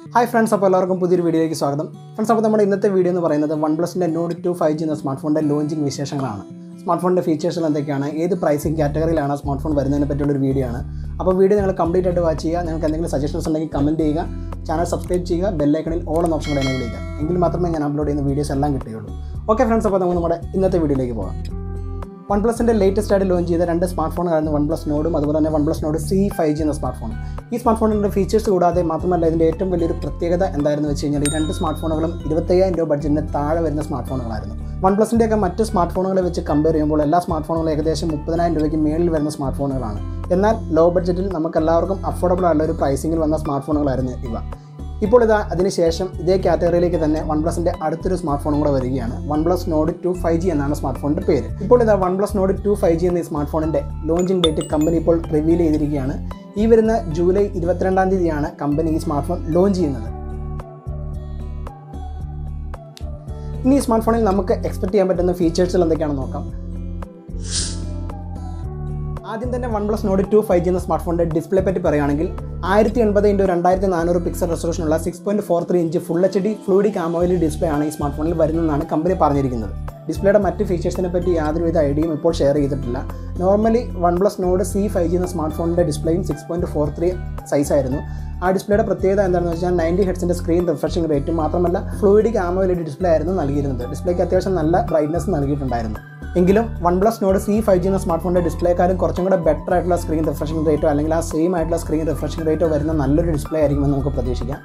hi friends അപ്പോൾ എല്ലാവർക്കും പുതിയൊരു വീഡിയോയിലേക്ക് സ്വാഗതം ഫ്രണ്ട്സ് അപ്പോൾ നമ്മുടെ ഇന്നത്തെ വീഡിയോ എന്ന് പറയുന്നത് വൺ പ്ലസിൻ്റെ നോട്ട് ടു ഫൈവ് ജി എന്ന സ്മാർട്ട് ഫോണിൻ്റെ ലോഞ്ചിങ് വിശേഷങ്ങളാണ് സ്മാർട്ട് ഫോണിൻ്റെ ഫീച്ചേഴ്സുകൾ എന്തൊക്കെയാണ് ഏത് പ്രൈസിങ് കാറ്റഗറിയിലാണ് സ്മാർട്ട് ഫോൺ വരുന്നതിനെ പറ്റിയുള്ള ഒരു വീഡിയോ ആണ് അപ്പോൾ വീഡിയോ നിങ്ങൾ കംപ്ലീറ്റ് ആയിട്ട് വാച്ച് ചെയ്യുക നിങ്ങൾക്ക് എന്തെങ്കിലും സജഷൻസ് ഉണ്ടെങ്കിൽ കമൻറ്റ് ചെയ്യുക ചാനൽ സബ്സ്ക്രൈബ് ചെയ്യുക ബെല്ലൈക്കണിൽ ഓൾ എന്ന ഓപ്ഷൻ കൂടെ എന്നെ വിളിക്കുക എങ്കിൽ മാത്രമേ ഞാൻ അപ്ലോഡ് ചെയ്യുന്ന വീഡിയോസ് എല്ലാം കിട്ടുകയുള്ളൂ ഓക്കെ ഫ്രണ്ട്സ് അപ്പോൾ നമുക്ക് നമ്മുടെ ഇന്നത്തെ വീഡിയോയിലേക്ക് പോകാം വൺ പ്ലസിൻ്റെ ലേറ്റസ്റ്റ് ആയിട്ട് ലോഞ്ച് ചെയ്ത രണ്ട് സ്മാർട്ട് ഫോണുകളായിരുന്നു വൺ പ്ലസ് നോഡും അതുപോലെ തന്നെ one plus Nord C five G എന്ന സ്മാർട്ട് ഫോൺ ഈ സ്മാർട്ട് ഫോണിൻ്റെ ഫീച്ചേഴ്സ് കൂടാതെ മാത്രമല്ല ഇതിൻ്റെ ഏറ്റവും വലിയൊരു പ്രത്യേകത എന്തായിരുന്നു വെച്ച് കഴിഞ്ഞാൽ ഈ രണ്ട് സ്മാർട്ട് ഫോണുകളും ഇരുപത്തയ്യായിരം രൂപ ബഡ്ജറ്റിന് താഴെ വരുന്ന സ്മാർട്ട് ഫോണുകളായിരുന്നു വൺ പ്ലസിൻ്റെയൊക്കെ മറ്റ് സ്മാർട്ട് ഫോണുകളെ വെച്ച് കമ്പയർ ചെയ്യുമ്പോൾ എല്ലാ സ്മാർട്ട് ഫോണുകളും ഏകദേശം മുപ്പതിനായിരം രൂപയ്ക്ക് മേളിൽ വരുന്ന സ്മാർട്ട് ഫോണുകളാണ് എന്നാൽ ലോ ബഡ്ജറ്റിൽ നമുക്ക് എല്ലാവർക്കും അഫോർഡബിൾ ആയിട്ടുള്ള ഒരു പ്രൈസിങ്ങിൽ വന്ന സ്മാർട്ട് ഫോണുകളായിരുന്നു ഇവ ഇപ്പോൾ ഇതാ അതിനുശേഷം ഇതേ കാറ്റഗറിയിലേക്ക് തന്നെ വൺ പ്ലസിൻ്റെ അടുത്തൊരു സ്മാർട്ട് ഫോണും കൂടെ വരികയാണ് one plus Nord two five G എന്നാണ് സ്മാർട്ട് ഫോണിൻ്റെ പേര് ഇപ്പോൾ ഇതാ one plus Nord two five G എന്ന ഈ സ്മാർട്ട് ഫോണിൻ്റെ ലോഞ്ചിങ് ഡേറ്റ് കമ്പനി ഇപ്പോൾ റിവീൽ ചെയ്തിരിക്കുകയാണ് ഈ വരുന്ന ജൂലൈ ഇരുപത്തിരണ്ടാം തീയതിയാണ് കമ്പനി ഈ സ്മാർട്ട് ഫോൺ ലോഞ്ച് ചെയ്യുന്നത് ഇനി ഈ സ്മാർട്ട് ഫോണിൽ നമുക്ക് എക്സ്പെക്ട് ചെയ്യാൻ പറ്റുന്ന ഫീച്ചേഴ്സുകൾ എന്തൊക്കെയാണെന്ന് നോക്കാം ആദ്യം തന്നെ one plus Nord two five G എന്ന സ്മാർട്ട് ഫോണിൻ്റെ ഡിസ്പ്ലേ പറ്റി പറയുകയാണെങ്കിൽ ആയിരത്തി എൺപത് ഇൻറ്റു രണ്ടായിരത്തി നാനൂറ് പിക്സൽ റെസൊല്യൂഷനുള്ള six point four three inch full H D fluidic AMOLED display ആണ് ഈ സ്മാർട്ട് ഫോണിൽ വരുന്നതെന്നാണ് കമ്പനി പറഞ്ഞിരിക്കുന്നത് ഡിസ്പ്ലേയുടെ മറ്റ് ഫീച്ചേഴ്സിനെ പറ്റി യാതൊരുവിധ ഐഡിയയും ഇപ്പോൾ ഷെയർ ചെയ്തിട്ടില്ല normally one plus Nord C five G എന്ന സ്മാർട്ട് ഫോണിൻ്റെ ഡിസ്പ്ലേയും സിക്സ് പോയിൻറ്റ് ഫോർ ത്രീ സൈസായിരുന്നു ആ ഡിസ്പ്ലേയുടെ പ്രത്യേകത എന്താണെന്ന് വെച്ചാൽ നയൻറ്റി ഹെഡ്സിൻ്റെ സ്ക്രീൻ റിഫ്രഷിംഗ് റേറ്റും മാത്രമല്ല ഫ്ലൂയിഡിക് ആമോയിലി ഡിസ്പ്ലേ ആയിരുന്നു നൽകിയിരുന്നത് ഡിസ്പ്ലേക്ക് അത്യാവശ്യം നല്ല ബ്രൈറ്റ്നസ് നൽകിയിട്ടുണ്ടായിരുന്നു എങ്കിലും one plus Nord C five G എന്ന സ്മാർട്ട് ഫോണിൻ്റെ ഡിസ്പ്ലേക്കാരും കുറച്ചും കൂടെ ബെറ്റർ ആയിട്ടുള്ള സ്ക്രീൻ റിഫ്രഷിംഗ് റേറ്റോ അല്ലെങ്കിൽ ആ സെയിം ആയിട്ടുള്ള സ്ക്രീൻ റിഫ്രഷിംഗ് റേറ്റോ വരുന്ന നല്ലൊരു ഡിസ്പ്ലേ ആയിരിക്കുമെന്ന് നമുക്ക് പ്രതീക്ഷിക്കാം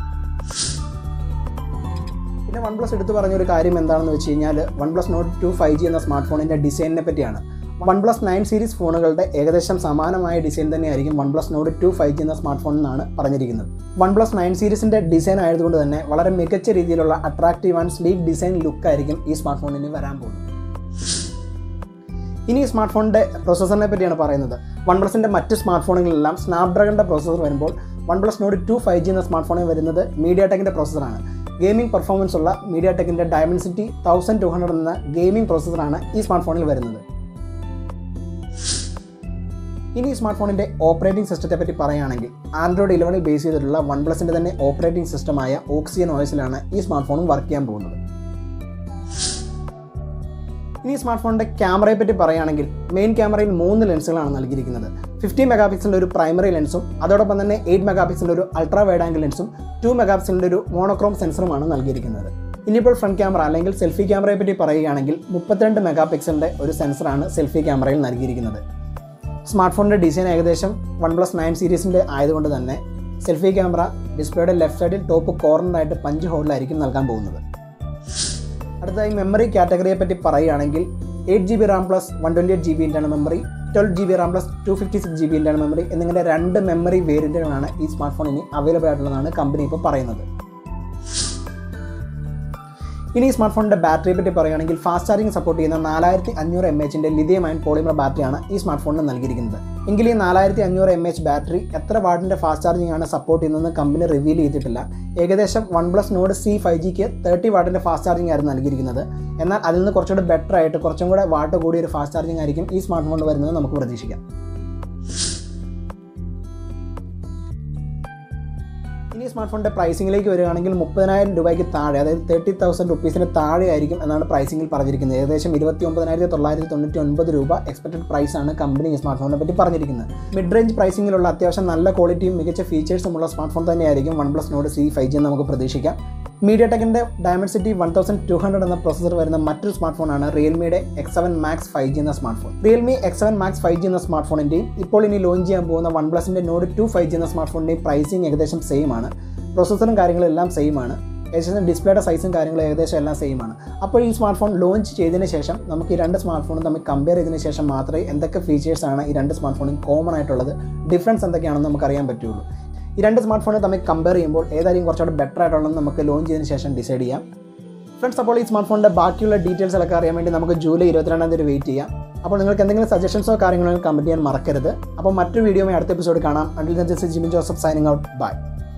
പിന്നെ വൺ പ്ലസ് എടുത്തു പറഞ്ഞൊരു കാര്യം എന്താണെന്ന് വെച്ച് കഴിഞ്ഞാൽ one plus note two five G എന്ന സ്മാർട്ട് ഫോണിൻ്റെ ഡിസൈനിനെ പറ്റിയാണ് വൺ പ്ലസ് നയൻ സീരീസ് ഫോണുകളുടെ ഏകദേശം സമാനമായ ഡിസൈൻ തന്നെയായിരിക്കും one plus note two five G എന്ന സ്മാർട്ട് ഫോൺ എന്നാണ് പറഞ്ഞിരിക്കുന്നത് വൺ പ്ലസ് നയൻ സീരീസിൻ്റെ ഡിസൈൻ ആയതുകൊണ്ട് തന്നെ വളരെ മികച്ച രീതിയിലുള്ള അട്രാക്റ്റീവ് ആൻഡ് സ്ലീക്ക് ഡിസൈൻ ലുക്കായിരിക്കും ഈ സ്മാർട്ട് ഫോണിന് വരാൻ പോകുന്നത് ഇനി ഈ സ്മാർട്ട് ഫോണിൻ്റെ പ്രോസസ്സറിനെ പറ്റിയാണ് പറയുന്നത് വൺ പ്ലസിൻ്റെ മറ്റ് സ്മാർട്ട് ഫോണുകളിലെല്ലാം സ്നാപ്ഡ്രാഗണിൻ്റെ പ്രോസസ്സർ വരുമ്പോൾ one plus Nord two five G എന്ന സ്മാർട്ട് ഫോണിൽ വരുന്നത് മീഡിയ ടെക്കിൻ്റെ പ്രോസസ്സറാണ് ഗെയിമിംഗ് പെർഫോമൻസ് ഉള്ള മീഡിയ ടെക്കിൻ്റെ ഡയമൻസിറ്റി തൗസൻഡ് ടു ഹൺഡ്രഡ് എന്ന ഗെയിമിംഗ് പ്രോസസ്സറാണ് ഈ സ്മാർട്ട് ഫോണിൽ വരുന്നത് ഇനി ഈ സ്മാർട്ട് ഫോണിൻ്റെ ഓപ്പറേറ്റിംഗ് സിസ്റ്റത്തെ പറ്റി പറയുകയാണെങ്കിൽ ആൻഡ്രോയിഡ് ഇലവനിൽ ബേസ് ചെയ്തിട്ടുള്ള വൺ പ്ലസിൻ്റെ തന്നെ ഓപ്പറേറ്റിംഗ് സിസ്റ്റമായ ഓക്സിജൻ ഓയിസിലാണ് ഈ സ്മാർട്ട് ഫോണും വർക്ക് ചെയ്യാൻ പോകുന്നത് ഇനി സ്മാർട്ട് ഫോണിൻ്റെ ക്യാമറയെ പറ്റി പറയുകയാണെങ്കിൽ മെയിൻ ക്യാമറയിൽ മൂന്ന് ലെൻസുകളാണ് നൽകിയിരിക്കുന്നത് ഫിഫ്റ്റി മെഗാ പിക്സലിൻ്റെ ഒരു പ്രൈമറി ലെൻസും അതോടൊപ്പം തന്നെ എയ്റ്റ് മെഗാ പിക്സലിൻ്റെ ഒരു അൾട്രാ വൈഡ് ആംഗിൾ ലെൻസും ടു മെഗാ പിക്സലിൻ്റെ ഒരു മോണോക്രോം സെൻസറുമാണ് നൽകിയിരിക്കുന്നത് ഇനിയിപ്പോൾ ഫ്രണ്ട് ക്യാമറ അല്ലെങ്കിൽ സെൽഫി ക്യാമറയെ പറ്റി പറയുകയാണെങ്കിൽ മുപ്പത്തിരണ്ട് മെഗാ പിക്സലിൻ്റെ ഒരു സെൻസറാണ് സെൽഫി ക്യാമറയിൽ നൽകിയിരിക്കുന്നത് സ്മാർട്ട് ഫോണിൻ്റെ ഡിസൈൻ ഏകദേശം വൺ പ്ലസ് നയൻ സീരീസിൻ്റെ ആയതുകൊണ്ട് തന്നെ സെൽഫി ക്യാമറ ഡിസ്പ്ലേയുടെ ലെഫ്റ്റ് സൈഡിൽ ടോപ്പ് കോർണറായിട്ട് പഞ്ച് ഹോളിലായിരിക്കും നൽകാൻ പോകുന്നത് അടുത്തതായി മെമ്മറി കാറ്റഗറിയെ പറ്റി പറയുകയാണെങ്കിൽ eight G B RAM plus one twenty eight G B internal memory twelve G B RAM plus two fifty six G B internal memory എന്നിങ്ങനെ രണ്ട് മെമ്മറി വേരിയൻറ്റുകളാണ് ഈ സ്മാർട്ട് ഫോണിന് അവൈലബിൾ ആയിട്ടുള്ളതാണ് കമ്പനി ഇപ്പോൾ പറയുന്നത് ഇനി ഈ സ്മാർട്ട് ഫോണിൻ്റെ ബാറ്ററിയെ പറ്റി പറയുകയാണെങ്കിൽ ഫാസ്റ്റ് ചാർജിങ് സപ്പോർട്ട് ചെയ്യുന്ന നാലായിരത്തി അഞ്ഞൂറ് എം എച്ചിൻ്റെ ലിഥിയം അയൺ പോളിമർ ബാറ്ററിയാണ് ഈ സ്മാർട്ട് ഫോണിന് നൽകിയിരിക്കുന്നത് എങ്കിൽ ഈ നാലായിരത്തി അഞ്ഞൂറ് എം എച്ച് ബാറ്ററി എത്ര വാട്ടിൻ്റെ ഫാസ്റ്റ് ചാർജിങ് ആണ് സപ്പോർട്ട് ചെയ്യുന്നതെന്ന് കമ്പനി റിവീൽ ചെയ്തിട്ടില്ല ഏകദേശം one plus Nord C five ജിക്ക് തേർട്ടി വാട്ടിൻ്റെ ഫാസ്റ്റ് ചാർജിങ് ആയിരുന്നു നൽകിയിരിക്കുന്നത് എന്നാൽ അതിൽ നിന്ന് കുറച്ചുകൂടെ ബെറ്റർ ആയിട്ട് കുറച്ചും കൂടെ വാട്ട് കൂടിയ ഒരു ഫാസ്റ്റ് ചാർജിങ് ആയിരിക്കും ഈ സ്മാർട്ട് ഫോണിൽ വരുന്നത് നമുക്ക് പ്രതീക്ഷിക്കാം ഇനി സ്മാർട്ട് ഫോണിൻ്റെ പ്രൈസിങ്ങിലേക്ക് വരികയാണെങ്കിൽ മുപ്പതിനായിരം രൂപയ്ക്ക് താഴെ അതായത് തേർട്ടി തൗസൻഡ് റുപ്പീസിന് താഴെ ആയിരിക്കും എന്നാണ് പ്രൈസിങ്ങിൽ പറഞ്ഞിരിക്കുന്നത് ഏകദേശം ഇരുപത്തി ഒമ്പതിനായിരത്തി തൊള്ളായിരത്തി തൊണ്ണൂറ്റി ഒൻപത് രൂപ എക്സ്പെക്റ്റഡ് പ്രൈസ് ആണ് കമ്പനി ഈ സ്മാർട്ട് ഫോണിനെ പറ്റി പറഞ്ഞിരിക്കുന്നത് മിഡ് റേഞ്ച് പ്രൈസിങ്ങിലുള്ള അത്യാവശ്യം നല്ല ക്വാളിറ്റിയും മികച്ച ഫീച്ചേഴ്സുമുള്ള സ്മാർട്ട് ഫോൺ തന്നെയായിരിക്കും one plus Nord C five G എന്ന് നമുക്ക് പ്രതീക്ഷിക്കാം മീഡിയ ടെക്കിൻ്റെ Dimensity one thousand two hundred എന്ന പ്രോസസർ വരുന്ന മറ്റൊരു സ്മാർട്ട് ഫോണാണ് റിയൽമിയുടെ X seven max five G എന്ന smart phone Realme X seven max five G എന്ന സ്മാർട്ട് ഫോണിൻ്റെയും ഇപ്പോൾ ഇനി ലോഞ്ച് ചെയ്യാൻ പോകുന്ന വൺ പ്ലസിൻ്റെ നോഡ് ടു ഫൈവ് ജി എന്ന സ്മാർട്ട് ഫോണിൻ്റെയും പ്രൈസിങ് ഏകദേശം സെയിം ആണ് പ്രോസസ്സറും കാര്യങ്ങളും എല്ലാം സെയിം ആണ് ഏകദേശം ഡിസ്പ്ലേയുടെ സൈസും കാര്യങ്ങളും ഏകദേശം എല്ലാം സെയിം ആണ് അപ്പോൾ ഈ സ്മാർട്ട് ഫോൺ ലോഞ്ച് ചെയ്തതിന് ശേഷം നമുക്ക് ഈ രണ്ട് സ്മാർട്ട് ഫോണും തമ്മിൽ കമ്പയർ ചെയ്തതിന് ശേഷം മാത്രമേ എന്തൊക്കെ ഫീച്ചേഴ്സാണ് ഈ രണ്ട് സ്മാർട്ട് ഫോണും കോമൺ ആയിട്ടുള്ളത് ഡിഫറൻസ് എന്തൊക്കെയാണെന്ന് നമുക്ക് അറിയാൻ പറ്റുള്ളൂ ഈ രണ്ട് സ്മാർട്ട് ഫോണും തമ്മിൽ കമ്പയർ ചെയ്യുമ്പോൾ ഏതായിരിക്കും കുറച്ചുകൂടെ ബെറ്റർ ആയിട്ടുള്ളതെന്ന് നമുക്ക് ലോഞ്ച് ചെയ്തതിന് ശേഷം ഡിസൈഡ് ചെയ്യാം ഫ്രണ്ട്സ് അപ്പോൾ ഈ സ്മാർട്ട് ഫോണിൻ്റെ ബാക്കിയുള്ള ഡീറ്റെയിൽസിലൊക്കെ അറിയാൻ വേണ്ടി നമുക്ക് ജൂലൈ ഇരുപത്തിരണ്ടാം തീയതി വെയിറ്റ് ചെയ്യാം അപ്പോൾ നിങ്ങൾക്ക് എന്തെങ്കിലും സജഷൻസോ കാര്യങ്ങളോ കമൻറ്റ് ചെയ്യാൻ മറക്കരുത് അപ്പോൾ മറ്റൊരു വീഡിയോയുമായി അടുത്ത എപ്പിസോഡ് കാണാം until just Jimin Joseph signing out by